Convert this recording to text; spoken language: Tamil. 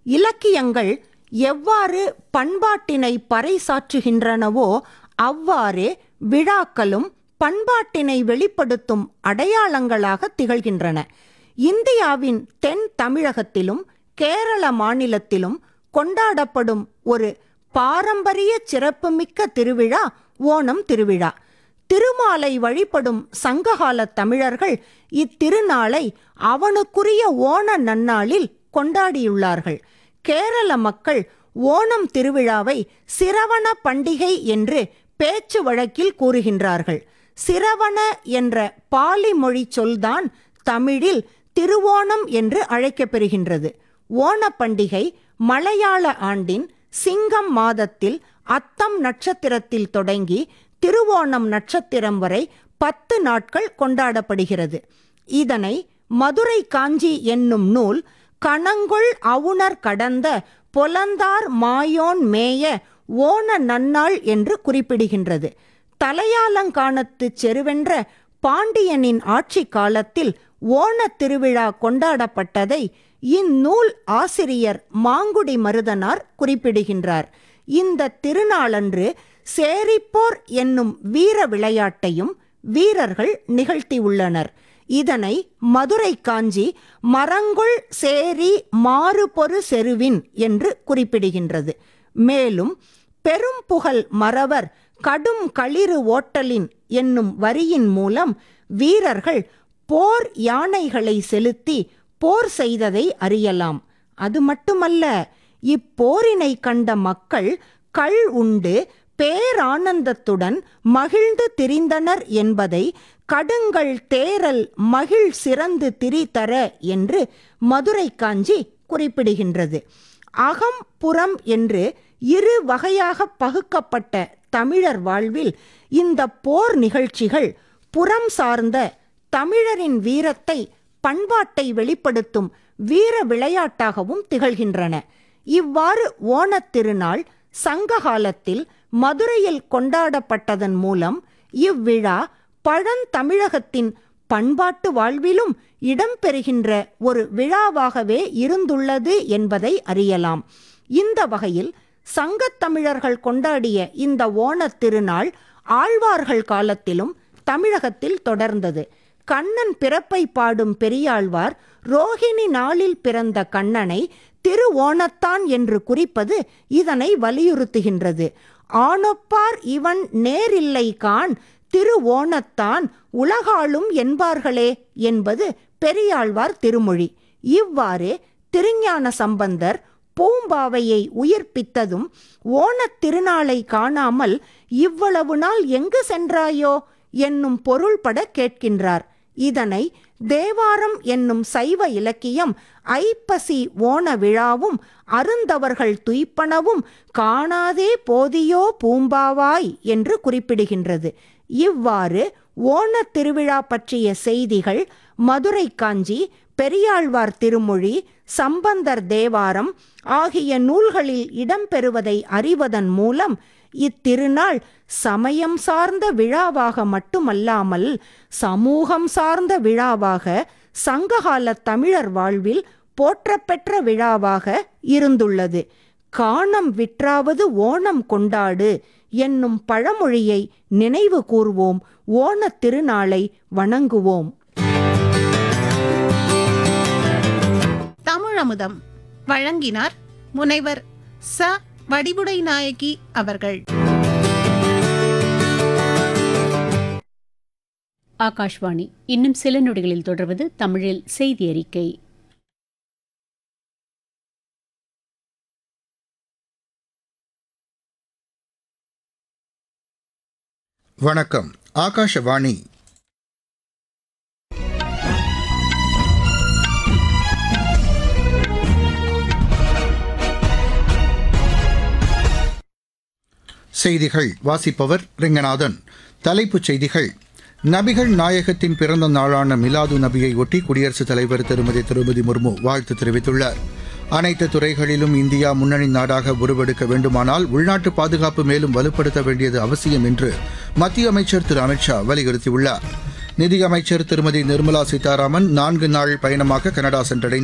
இலக்கியங்கள் எவ்வாறு பண்பாட்டினை பறைசாற்றுகின்றனவோ அவ்வாறே விழாக்களும் பண்பாட்டினை வெளிப்படுத்தும் அடையாளங்களாக திகழ்கின்றன இந்தியாவின் தென் தமிழகத்திலும் கேரள மாநிலத்திலும் கொண்டாடப்படும் ஒரு பாரம்பரிய சிறப்புமிக்க திருவிழா ஓணம் திருவிழா திருமாலை வழிபடும் சங்ககால தமிழர்கள் இத்திருநாளை அவனுக்குரிய ஓண நன்னாளில் கொண்டாடியுள்ளார்கள் கேரள மக்கள் ஓணம் திருவிழாவை சிரவண பண்டிகை என்று பேச்சு வழக்கில் கூறுகின்றார்கள் சிரவண என்ற பாலி மொழி சொல்தான் தமிழில் திருவோணம் என்று அழைக்கப்பெறுகின்றது ஓணப் பண்டிகை மலையாள ஆண்டின் சிங்கம் மாதத்தில் அத்தம் நட்சத்திரத்தில் தொடங்கி திருவோணம் நட்சத்திரம் வரை பத்து நாட்கள் கொண்டாடப்படுகிறது இதனை மதுரை காஞ்சி என்னும் நூல் கணங்குள் அவுணர் கடந்த பொலந்தார் மாயோன் மேய ஓண நன்னாள் என்று குறிப்பிடுகின்றது தலையாலங்கானத்து செருவென்ற பாண்டியனின் ஆட்சி காலத்தில் ஓணத் திருவிழா கொண்டாடப்பட்டதை இந்நூல் ஆசிரியர் மாங்குடி மருதனார் குறிப்பிடுகின்றார் இந்த திருநாளன்று சேரிப்போர் என்னும் வீர விளையாட்டையும் வீரர்கள் நிகழ்த்தியுள்ளனர் இதனை மதுரை காஞ்சி மரங்குள் சேரி மாறுபொரு செருவின் என்று குறிப்பிடுகின்றது மேலும் பெரும் புகழ் மறவர் கடும் களிறு ஓட்டலின் என்னும் வரியின் மூலம் வீரர்கள் போர் யானைகளை செலுத்தி போர் செய்ததை அறியலாம் அது மட்டுமல்ல இப்போரினை கண்ட மக்கள் கள் உண்டு பேரானந்தத்துடன் மகிழ்ந்து திரிந்தனர் என்பதை கடுங்கள் தேரல் மகிழ் சிறந்து திரிதர என்று மதுரை காஞ்சி குறிப்பிடுகின்றது அகம் புறம் என்று இரு வகையாக பகுக்கப்பட்ட தமிழர் வாழ்வில் இந்த போர் நிகழ்ச்சிகள் புறம் சார்ந்த தமிழரின் வீரத்தை பண்பாட்டை வெளிப்படுத்தும் வீர விளையாட்டாகவும் திகழ்கின்றன இவ்வாறு ஓணத் திருநாள் சங்க காலத்தில் மதுரையில் கொண்டாடப்பட்டதன் மூலம் இவ்விழா பழந்தமிழகத்தின் பண்பாட்டு வாழ்விலும் இடம்பெறுகின்ற ஒரு விழாவாகவே இருந்துள்ளது என்பதை அறியலாம் இந்த வகையில் சங்கத் தமிழர்கள் கொண்டாடிய இந்த ஓணத் திருநாள் ஆழ்வார்கள் காலத்திலும் தமிழகத்தில் தொடர்ந்தது கண்ணன் பிறப்பை பாடும் பெரியாழ்வார் ரோகிணி நாளில் பிறந்த கண்ணனை திரு ஓணத்தான் என்று குறிப்பது இதனை வலியுறுத்துகின்றது ஆணொப்பார் இவன் நேரில்லை கான் திரு ஓணத்தான் உலகாளும் என்பார்களே என்பது பெரியாழ்வார் திருமொழி இவ்வாறு திருஞான சம்பந்தர் பூம்பாவையை உயிர்ப்பித்ததும் ஓணத் திருநாளை காணாமல் இவ்வளவு நாள் எங்கு சென்றாயோ என்னும் பொருள்பட கேட்கின்றார் இதனை தேவாரம் என்னும் சைவ இலக்கியம் ஐப்பசி ஓண விழாவும் அருந்தவர்கள் துய்ப்பனவும் காணாதே போதியோ பூம்பாவாய் என்று குறிப்பிடுகின்றது இவ்வாறு ஓணத் திருவிழா பற்றிய செய்திகள் மதுரை காஞ்சி பெரியாழ்வார் திருமொழி சம்பந்தர் தேவாரம் ஆகிய நூல்களில் இடம்பெறுவதை அறிவதன் மூலம் இத்திருநாள் சமயம் சார்ந்த விழாவாக மட்டுமல்லாமல் சமூகம் சார்ந்த விழாவாக சங்ககால தமிழர் வாழ்வில் போற்றப்பெற்ற விழாவாக இருந்துள்ளது காணம் விற்றாவது ஓணம் கொண்டாடு என்னும் பழமொழியை நினைவு கூர்வோம் ஓணத் திருநாளை வணங்குவோம் தமிழமுதம் வழங்கினார் முனைவர் ச வடிவுடை நாயகி அவர்கள் ஆகாஷ்வாணி இன்னும் சில நொடிகளில் தொடர்வது தமிழில் செய்தி அறிக்கை வணக்கம் ஆகாஷவாணி செய்திகள் வாசிப்பவர் ரெங்கநாதன் தலைப்புச் செய்திகள் நபிகள் நாயகத்தின் பிறந்த நாளான மிலாது நபியை ஒட்டி குடியரசுத் தலைவர் திருமதி திரௌபதி முர்மு வாழ்த்து தெரிவித்துள்ளார் அனைத்து துறைகளிலும் இந்தியா முன்னணி நாடாக உருவெடுக்க வேண்டுமானால் உள்நாட்டு பாதுகாப்பு மேலும் வலுப்படுத்த வேண்டியது அவசியம் என்று மத்திய அமைச்சர் திரு அமித்ஷா வலியுறுத்தியுள்ளார் நிதியமைச்சர் திருமதி நிர்மலா சீதாராமன் நான்கு நாள் பயணமாக கனடா சென்றடைந்தார்